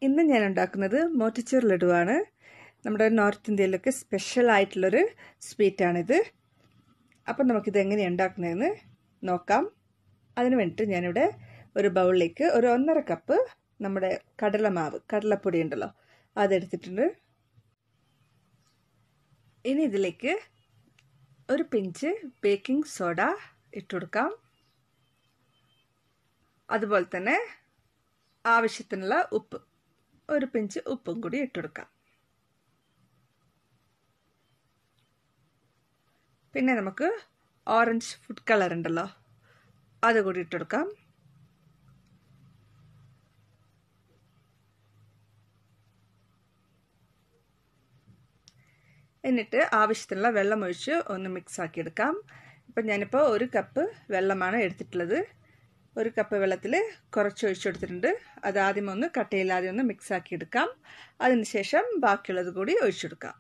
ഇന്ന് ഞാൻ ഉണ്ടാക്കുന്നത് മോട്ടിച്ചൂർ ലഡുവാണ് നമ്മുടെ നോർത്ത് ഇന്ത്യയിലൊക്കെ സ്പെഷ്യൽ ആയിട്ടുള്ളൊരു സ്വീറ്റാണിത് അപ്പം നമുക്കിത് എങ്ങനെയാണ് ഉണ്ടാക്കുന്നതെന്ന് നോക്കാം അതിന് വേണ്ടിയിട്ട് ഞാനിവിടെ ഒരു ബൗളിലേക്ക് ഒരു ഒന്നര കപ്പ് നമ്മുടെ കടലമാവ് കടലപ്പൊടി ഉണ്ടല്ലോ അതെടുത്തിട്ടുണ്ട് ഇനി ഇതിലേക്ക് ഒരു പിഞ്ച് ബേക്കിംഗ് സോഡ ഇട്ടുകൊടുക്കാം അതുപോലെ തന്നെ ആവശ്യത്തിനുള്ള ഉപ്പ് ഒരു പിഞ്ച് ഉപ്പും കൂടി ഇട്ടുകൊടുക്കാം പിന്നെ നമുക്ക് ഓറഞ്ച് ഫുഡ് കളർ ഉണ്ടല്ലോ അത് കൂടി ഇട്ടുകൊടുക്കാം എന്നിട്ട് ആവശ്യത്തിനുള്ള വെള്ളം ഒഴിച്ച് ഒന്ന് മിക്സ് ആക്കി എടുക്കാം ഇപ്പം ഞാനിപ്പോൾ ഒരു കപ്പ് വെള്ളമാണ് എടുത്തിട്ടുള്ളത് ഒരു കപ്പ് വെള്ളത്തിൽ കുറച്ച് ഒഴിച്ചെടുത്തിട്ടുണ്ട് അത് ആദ്യം ഒന്ന് കട്ടയില്ലാതെ ഒന്ന് മിക്സ് ആക്കി എടുക്കാം അതിനുശേഷം ബാക്കിയുള്ളത് കൂടി ഒഴിച്ചെടുക്കാം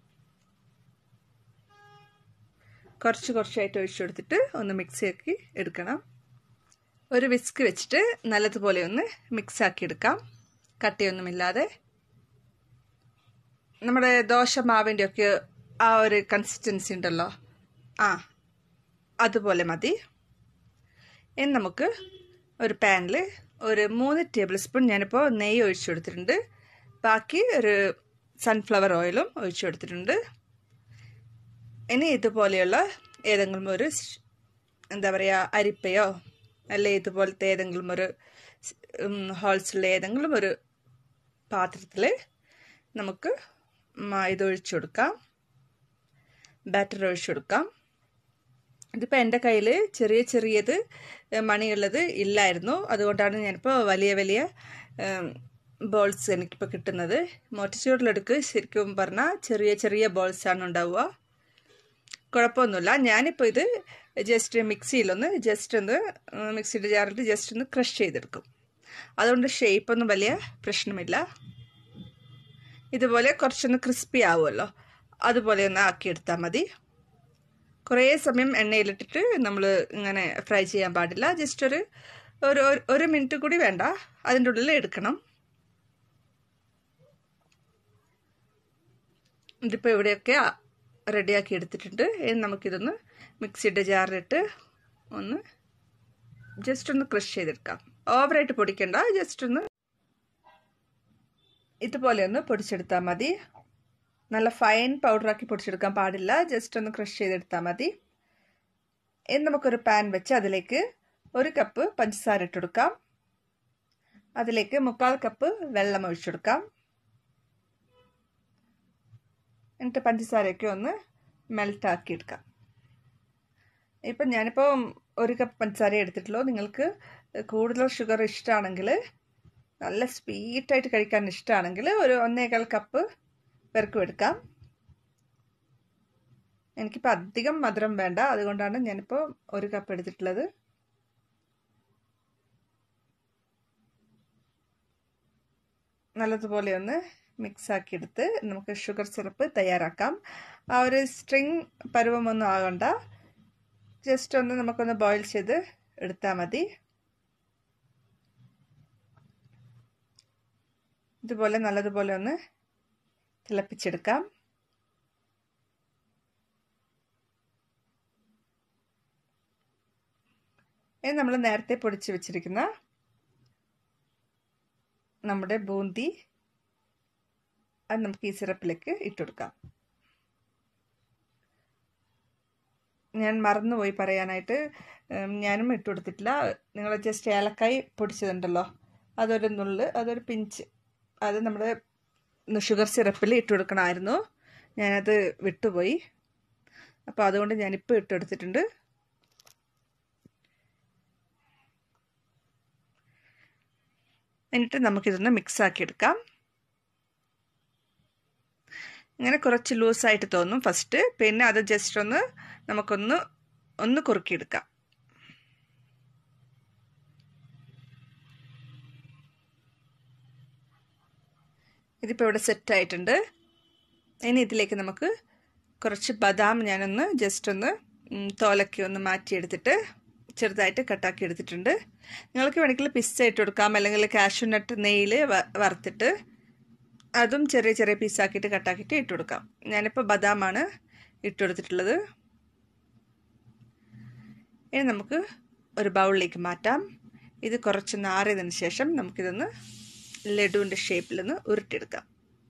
കുറച്ച് കുറച്ചായിട്ട് ഒഴിച്ചെടുത്തിട്ട് ഒന്ന് മിക്സ് ആക്കി എടുക്കണം ഒരു വിസ്ക് വെച്ചിട്ട് നല്ലതുപോലെ ഒന്ന് മിക്സ് ആക്കി എടുക്കാം കട്ടിയൊന്നുമില്ലാതെ നമ്മുടെ ദോശ മാവിൻ്റെ ഒക്കെ ആ ഒരു കൺസിസ്റ്റൻസി ഉണ്ടല്ലോ ആ അതുപോലെ മതി ഇനി നമുക്ക് ഒരു പാനിൽ ഒരു മൂന്ന് ടേബിൾ സ്പൂൺ ഞാനിപ്പോൾ നെയ്യ് ഒഴിച്ചു കൊടുത്തിട്ടുണ്ട് ബാക്കി ഒരു സൺഫ്ലവർ ഓയിലും ഒഴിച്ചു കൊടുത്തിട്ടുണ്ട് ഇനി ഇതുപോലെയുള്ള ഏതെങ്കിലും ഒരു എന്താ പറയുക അരിപ്പയോ അല്ലെ ഇതുപോലത്തെ ഏതെങ്കിലും ഒരു ഹോൾസുള്ള ഏതെങ്കിലും ഒരു പാത്രത്തിൽ നമുക്ക് ഇത് ഒഴിച്ചു കൊടുക്കാം ബാറ്റർ ഒഴിച്ചു കൊടുക്കാം ഇതിപ്പോൾ എൻ്റെ കയ്യിൽ ചെറിയ ചെറിയത് മണിയുള്ളത് ഇല്ലായിരുന്നു അതുകൊണ്ടാണ് ഞാനിപ്പോൾ വലിയ വലിയ ബോൾസ് എനിക്കിപ്പോൾ കിട്ടുന്നത് മോട്ടിച്ചൂറിലെടുക്ക് ശരിക്കും പറഞ്ഞാൽ ചെറിയ ചെറിയ ബോൾസാണ് ഉണ്ടാവുക കുഴപ്പമൊന്നുമില്ല ഞാനിപ്പോൾ ഇത് ജസ്റ്റ് മിക്സിയിലൊന്ന് ജസ്റ്റ് ഒന്ന് മിക്സിയുടെ ജാറിൽ ജസ്റ്റ് ഒന്ന് ക്രഷ് ചെയ്തെടുക്കും അതുകൊണ്ട് ഷേപ്പൊന്നും വലിയ പ്രശ്നമില്ല ഇതുപോലെ കുറച്ചൊന്ന് ക്രിസ്പി ആവുമല്ലോ അതുപോലെ ഒന്ന് ആക്കിയെടുത്താൽ മതി കുറേ സമയം എണ്ണയിലിട്ടിട്ട് നമ്മൾ ഇങ്ങനെ ഫ്രൈ ചെയ്യാൻ പാടില്ല ജസ്റ്റ് ഒരു ഒരു ഒരു മിനിറ്റ് കൂടി വേണ്ട അതിൻ്റെ ഉള്ളിൽ എടുക്കണം ഇതിപ്പോൾ ഇവിടെയൊക്കെ റെഡിയാക്കി എടുത്തിട്ടുണ്ട് ഇനി നമുക്കിതൊന്ന് മിക്സിയുടെ ജാറിലിട്ട് ഒന്ന് ജസ്റ്റ് ഒന്ന് ക്രഷ് ചെയ്തെടുക്കാം ഓവറായിട്ട് പൊടിക്കണ്ട ജസ്റ്റ് ഒന്ന് ഇതുപോലെ ഒന്ന് പൊടിച്ചെടുത്താൽ മതി നല്ല ഫൈൻ പൗഡറാക്കി പൊടിച്ചെടുക്കാൻ പാടില്ല ജസ്റ്റ് ഒന്ന് ക്രഷ് ചെയ്തെടുത്താൽ മതി ഇനി നമുക്കൊരു പാൻ വെച്ച് അതിലേക്ക് ഒരു കപ്പ് പഞ്ചസാര ഇട്ടെടുക്കാം അതിലേക്ക് മുക്കാൽ കപ്പ് വെള്ളം ഒഴിച്ചെടുക്കാം എന്നിട്ട് പഞ്ചസാരയൊക്കെ ഒന്ന് മെൽറ്റാക്കി എടുക്കാം ഇപ്പം ഞാനിപ്പോൾ ഒരു കപ്പ് പഞ്ചസാര എടുത്തിട്ടുള്ളൂ നിങ്ങൾക്ക് കൂടുതൽ ഷുഗർ ഇഷ്ടമാണെങ്കിൽ നല്ല സ്വീറ്റായിട്ട് കഴിക്കാൻ ഇഷ്ടമാണെങ്കിൽ ഒരു ഒന്നേകാൽ കപ്പ് പേർക്കും എടുക്കാം എനിക്കിപ്പോൾ അധികം മധുരം വേണ്ട അതുകൊണ്ടാണ് ഞാനിപ്പോൾ ഒരു കപ്പ് എടുത്തിട്ടുള്ളത് നല്ലതുപോലെ ഒന്ന് മിക്സ് ആക്കിയെടുത്ത് നമുക്ക് ഷുഗർ സിറപ്പ് തയ്യാറാക്കാം ആ ഒരു സ്ട്രിങ് പരുവമൊന്നും ആകണ്ട ജസ്റ്റ് ഒന്ന് നമുക്കൊന്ന് ബോയിൽ ചെയ്ത് എടുത്താൽ മതി ഇതുപോലെ നല്ലതുപോലെ ഒന്ന് തിളപ്പിച്ചെടുക്കാം ഇനി നമ്മൾ നേരത്തെ പൊടിച്ച് വെച്ചിരിക്കുന്ന നമ്മുടെ ബൂന്തി അത് നമുക്ക് ഈ സിറപ്പിലേക്ക് ഇട്ടുകൊടുക്കാം ഞാൻ മറന്നുപോയി പറയാനായിട്ട് ഞാനും ഇട്ട് കൊടുത്തിട്ടില്ല നിങ്ങൾ ജസ്റ്റ് ഏലക്കായി പൊടിച്ചതുണ്ടല്ലോ അതൊരു നുള്ള് അതൊരു പിഞ്ച് അത് നമ്മുടെ ഷുഗർ സിറപ്പിൽ ഇട്ട് കൊടുക്കണമായിരുന്നു ഞാനത് വിട്ടുപോയി അപ്പോൾ അതുകൊണ്ട് ഞാനിപ്പോൾ ഇട്ടെടുത്തിട്ടുണ്ട് എന്നിട്ട് നമുക്കിതൊന്ന് മിക്സ് ആക്കി എടുക്കാം ഇങ്ങനെ കുറച്ച് ലൂസായിട്ട് തോന്നും ഫസ്റ്റ് പിന്നെ അത് ജസ്റ്റ് ഒന്ന് നമുക്കൊന്ന് ഒന്ന് കുറുക്കിയെടുക്കാം ഇതിപ്പോൾ ഇവിടെ സെറ്റായിട്ടുണ്ട് ഇനി ഇതിലേക്ക് നമുക്ക് കുറച്ച് ബദാം ഞാനൊന്ന് ജസ്റ്റ് ഒന്ന് തോലക്കി ഒന്ന് മാറ്റിയെടുത്തിട്ട് ചെറുതായിട്ട് കട്ടാക്കി എടുത്തിട്ടുണ്ട് നിങ്ങൾക്ക് വേണമെങ്കിൽ പിസ്സ ഇട്ട് കൊടുക്കാം അല്ലെങ്കിൽ കാഷ്യൂ നട്ട് നെയ്യിൽ വറുത്തിട്ട് അതും ചെറിയ ചെറിയ പീസാക്കിയിട്ട് കട്ടാക്കിയിട്ട് ഇട്ട് കൊടുക്കാം ഞാനിപ്പോൾ ബദാമാണ് ഇട്ട് കൊടുത്തിട്ടുള്ളത് ഇനി നമുക്ക് ഒരു ബൗളിലേക്ക് മാറ്റാം ഇത് കുറച്ച് നാറിയതിന് ശേഷം നമുക്കിതൊന്ന് ലഡുവിൻ്റെ ഷേപ്പിലൊന്ന് ഉരുട്ടിയെടുക്കാം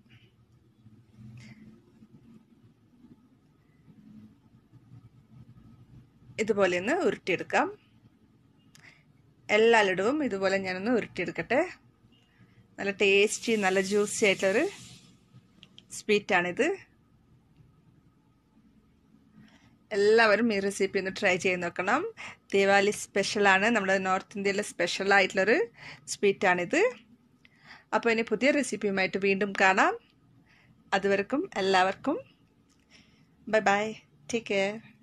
ഇതുപോലെ ഒന്ന് ഉരുട്ടിയെടുക്കാം എല്ലാ ലഡുവും ഇതുപോലെ ഞാനൊന്ന് ഉരുട്ടിയെടുക്കട്ടെ നല്ല ടേസ്റ്റി നല്ല ജ്യൂസി ആയിട്ടുള്ളൊരു സ്വീറ്റാണിത് എല്ലാവരും ഈ റെസിപ്പി ഒന്ന് ട്രൈ ചെയ്ത് നോക്കണം ദിവാലി സ്പെഷ്യലാണ് നമ്മുടെ നോർത്ത് ഇന്ത്യയിലെ സ്പെഷ്യൽ ആയിട്ടുള്ളൊരു സ്വീറ്റാണിത് അപ്പോൾ ഇനി പുതിയ റെസിപ്പിയുമായിട്ട് വീണ്ടും കാണാം അതുവരെക്കും എല്ലാവർക്കും ബൈ ബൈ ടേക്ക് കെയർ